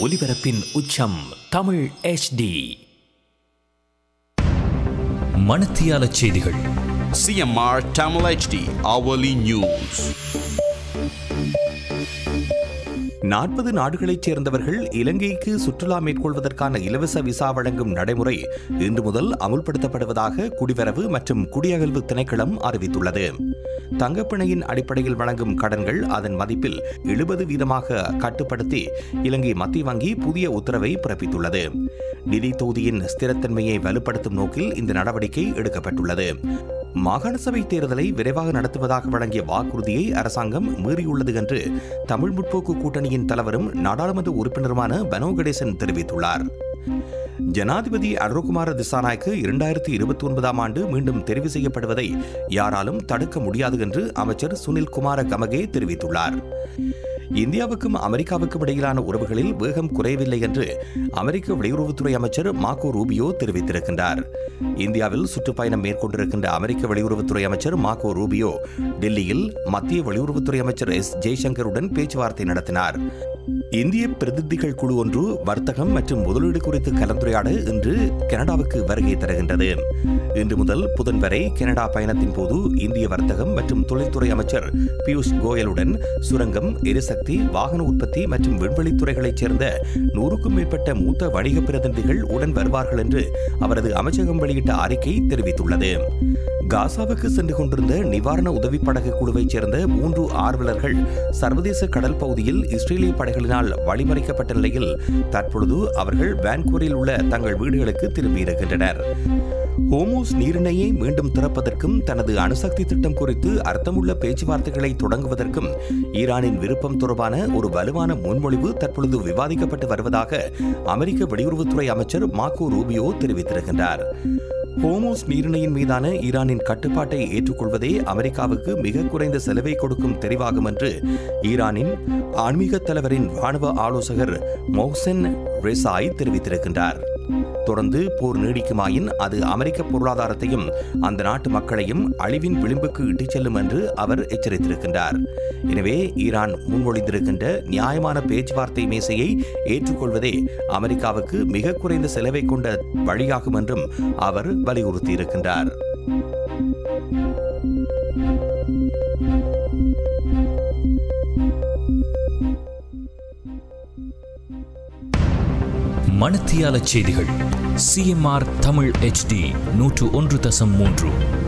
ஒலிபரப்பின் உச்சம் தமிழ் HD மணத்தியால செய்திகள் CMR Tamil HD hourly news. நாற்பது நாடுகளைச் சேர்ந்தவர்கள் இலங்கைக்கு சுற்றுலா மேற்கொள்வதற்கான இலவச விசா வழங்கும் நடைமுறை இன்று முதல் அமுல்படுத்தப்படுவதாக குடிவரவு மற்றும் குடியகல்வு திணைக்களம் அறிவித்துள்ளது தங்கப்பிணையின் அடிப்படையில் வழங்கும் கடன்கள் அதன் மதிப்பில் எழுபது வீதமாக கட்டுப்படுத்தி இலங்கை மத்திய வங்கி புதிய உத்தரவை பிறப்பித்துள்ளது நிதி தொகுதியின் ஸ்திரத்தன்மையை வலுப்படுத்தும் நோக்கில் இந்த நடவடிக்கை எடுக்கப்பட்டுள்ளது மாகாண சபை தேர்தலை விரைவாக நடத்துவதாக வழங்கிய வாக்குறுதியை அரசாங்கம் மீறியுள்ளது என்று தமிழ் முற்போக்கு கூட்டணியின் தலைவரும் நாடாளுமன்ற உறுப்பினருமான பனோ கணேசன் தெரிவித்துள்ளார் ஜனாதிபதி அருண்குமார திசாநாயக்கு இரண்டாயிரத்தி இருபத்தி ஒன்பதாம் ஆண்டு மீண்டும் தெரிவு செய்யப்படுவதை யாராலும் தடுக்க முடியாது என்று அமைச்சர் சுனில் குமார கமகே தெரிவித்துள்ளார் இந்தியாவுக்கும் அமெரிக்காவுக்கும் இடையிலான உறவுகளில் வேகம் குறையவில்லை என்று அமெரிக்க வெளியுறவுத்துறை அமைச்சர் மார்கோ ரூபியோ தெரிவித்திருக்கின்றார் இந்தியாவில் சுற்றுப்பயணம் மேற்கொண்டிருக்கின்ற அமெரிக்க வெளியுறவுத்துறை அமைச்சர் மார்கோ ரூபியோ டெல்லியில் மத்திய வெளியுறவுத்துறை அமைச்சர் எஸ் ஜெய்சங்கருடன் பேச்சுவார்த்தை நடத்தினார் இந்திய பிரதிநிதிகள் குழு ஒன்று வர்த்தகம் மற்றும் முதலீடு குறித்து கலந்துரையாட இன்று கனடாவுக்கு வருகை தருகின்றது இன்று முதல் புதன் வரை கனடா பயணத்தின் போது இந்திய வர்த்தகம் மற்றும் தொழில்துறை அமைச்சர் பியூஷ் கோயலுடன் சுரங்கம் எரிசக்தி வாகன உற்பத்தி மற்றும் விண்வெளித் துறைகளைச் சேர்ந்த நூறுக்கும் மேற்பட்ட மூத்த வணிக பிரதிநிதிகள் உடன் வருவார்கள் என்று அவரது அமைச்சகம் வெளியிட்ட அறிக்கை தெரிவித்துள்ளது காசாவுக்கு சென்று கொண்டிருந்த நிவாரண உதவி படகு குழுவைச் சேர்ந்த மூன்று ஆர்வலர்கள் சர்வதேச கடல் பகுதியில் இஸ்ரேலிய படைகளினால் வழிமறிக்கப்பட்ட நிலையில் தற்பொழுது அவர்கள் வான்கூரில் உள்ள தங்கள் வீடுகளுக்கு திரும்பியிருக்கின்றனர் ஹோமோஸ் நீரிணையை மீண்டும் திறப்பதற்கும் தனது அணுசக்தி திட்டம் குறித்து அர்த்தமுள்ள பேச்சுவார்த்தைகளை தொடங்குவதற்கும் ஈரானின் விருப்பம் தொடர்பான ஒரு வலுவான முன்மொழிவு தற்பொழுது விவாதிக்கப்பட்டு வருவதாக அமெரிக்க வெளியுறவுத்துறை அமைச்சர் மார்கோ ரூபியோ தெரிவித்திருக்கின்றார் ஹோமோஸ் நீரிணையின் மீதான ஈரானின் கட்டுப்பாட்டை ஏற்றுக்கொள்வதே அமெரிக்காவுக்கு மிக குறைந்த செலவை கொடுக்கும் தெரிவாகும் என்று ஈரானின் ஆன்மீக தலைவரின் ராணுவ ஆலோசகர் மொஹ்சென் ரெசாய் தெரிவித்திருக்கின்றார் தொடர்ந்து போர் நீடிக்குமாயின் அது அமெரிக்க பொருளாதாரத்தையும் அந்த நாட்டு மக்களையும் அழிவின் விளிம்புக்கு இட்டுச் செல்லும் என்று அவர் எச்சரித்திருக்கின்றார் எனவே ஈரான் முன்மொழிந்திருக்கின்ற நியாயமான பேச்சுவார்த்தை மேசையை ஏற்றுக்கொள்வதே அமெரிக்காவுக்கு மிக குறைந்த செலவை கொண்ட வழியாகும் என்றும் அவர் வலியுறுத்தியிருக்கின்றார் மணத்தியால செய்திகள் சிஎம்ஆர் தமிழ் HD நூற்று ஒன்று தசம் மூன்று